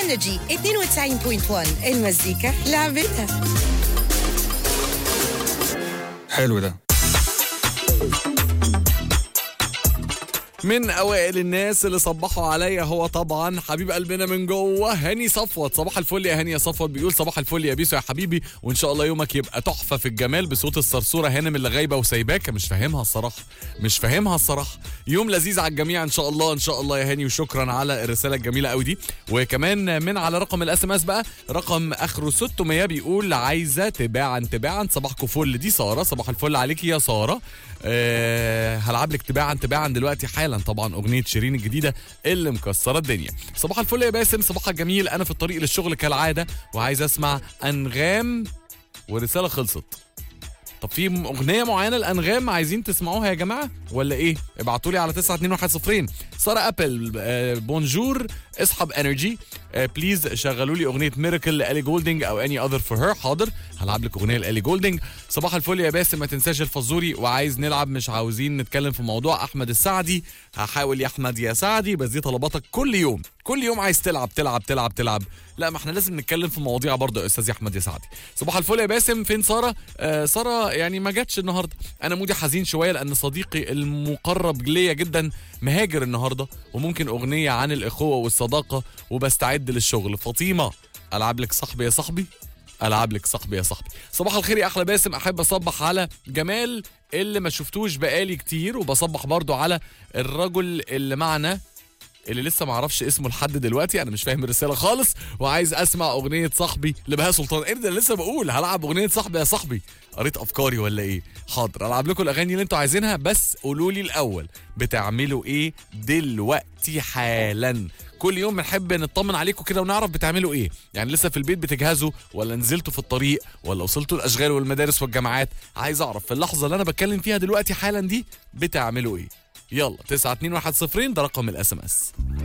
انرجي 92.1 المزيكا لعبتها حلو ده من اوائل الناس اللي صبحوا عليا هو طبعا حبيب قلبنا من جوه هاني صفوت صباح الفل يا هاني يا صفوت بيقول صباح الفل يا بيسو يا حبيبي وان شاء الله يومك يبقى تحفه في الجمال بصوت الصرصوره هانم اللي غايبه وسايباك مش فاهمها الصراحه مش فاهمها الصراحه يوم لذيذ على الجميع ان شاء الله ان شاء الله يا هاني وشكرا على الرساله الجميله قوي دي وكمان من على رقم الاس ام اس بقى رقم اخره 600 بيقول عايزه تباعا تباعا صباحكم فل دي ساره صباح الفل عليكي يا ساره أه هلعب لك تباعا تباعا دلوقتي حالا طبعا اغنيه شيرين الجديده اللي مكسره الدنيا صباح الفل يا باسم صباحك جميل انا في الطريق للشغل كالعاده وعايز اسمع انغام ورساله خلصت طب في م- اغنيه معينه الانغام عايزين تسمعوها يا جماعه ولا ايه ابعتوا لي على 9210 ساره ابل آه، بونجور اصحاب انرجي آه، بليز شغلوا لي اغنيه ميراكل لالي جولدنج او اني اذر فور هير حاضر هلعب لك اغنيه لالي جولدنج صباح الفل يا باسم ما تنساش الفزوري وعايز نلعب مش عاوزين نتكلم في موضوع احمد السعدي هحاول يا احمد يا سعدي بس دي طلباتك كل يوم كل يوم عايز تلعب تلعب تلعب تلعب لا ما احنا لازم نتكلم في مواضيع برضه يا استاذ احمد يا سعدي صباح الفل يا باسم فين ساره آه ساره يعني ما جاتش النهارده انا مودي حزين شويه لان صديقي المقرب ليا جدا مهاجر النهارده وممكن اغنيه عن الاخوه والصداقه وبستعد للشغل فاطمه العب لك صاحبي يا صاحبي العب لك صاحبي يا صاحبي صباح الخير يا احلى باسم احب اصبح على جمال اللي ما شفتوش بقالي كتير وبصبح برضو على الرجل اللي معنا اللي لسه ما اعرفش اسمه لحد دلوقتي انا مش فاهم الرساله خالص وعايز اسمع اغنيه صاحبي لبهاء سلطان ايه ده أنا لسه بقول هلعب اغنيه صاحبي يا صاحبي قريت افكاري ولا ايه حاضر العب لكم الاغاني اللي انتوا عايزينها بس قولوا لي الاول بتعملوا ايه دلوقتي حالا كل يوم بنحب نطمن عليكم كده ونعرف بتعملوا ايه يعني لسه في البيت بتجهزوا ولا نزلتوا في الطريق ولا وصلتوا الاشغال والمدارس والجامعات عايز اعرف في اللحظه اللي انا بتكلم فيها دلوقتي حالا دي بتعملوا ايه يلا 92110 ده رقم الاس ام اس